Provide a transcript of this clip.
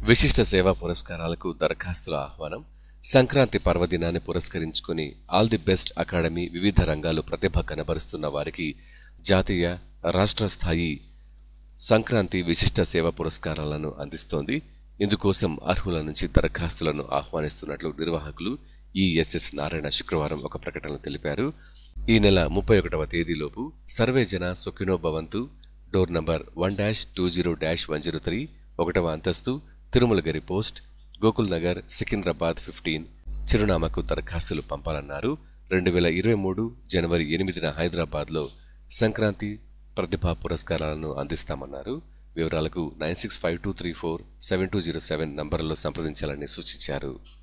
విశిష్ట సేవా పురస్కారాలకు దరఖాస్తుల ఆహ్వానం సంక్రాంతి పర్వదినాన్ని పురస్కరించుకుని ఆల్ ది బెస్ట్ అకాడమీ వివిధ రంగాలు ప్రతిభ కనబరుస్తున్న వారికి జాతీయ రాష్ట్ర స్థాయి సంక్రాంతి విశిష్ట సేవ పురస్కారాలను అందిస్తోంది ఇందుకోసం అర్హుల నుంచి దరఖాస్తులను ఆహ్వానిస్తున్నట్లు నిర్వాహకులు ఈఎస్ఎస్ నారాయణ శుక్రవారం ఒక ప్రకటనలో తెలిపారు ఈ నెల ముప్పై ఒకటవ తేదీలోపు సర్వే జన సుఖినో భవంతు door number one dash two zero dash one zero three ఒకటవ అంతస్తు తిరుమలగిరి పోస్ట్ గోకుల్ నగర్ సికింద్రాబాద్ ఫిఫ్టీన్ చిరునామాకు దరఖాస్తులు పంపాలన్నారు రెండు వేల ఇరవై మూడు జనవరి ఎనిమిదిన హైదరాబాద్లో సంక్రాంతి ప్రతిభా పురస్కారాలను అందిస్తామన్నారు వివరాలకు nine six five two three four seven two zero seven నంబర్లో సంప్రదించాలని సూచించారు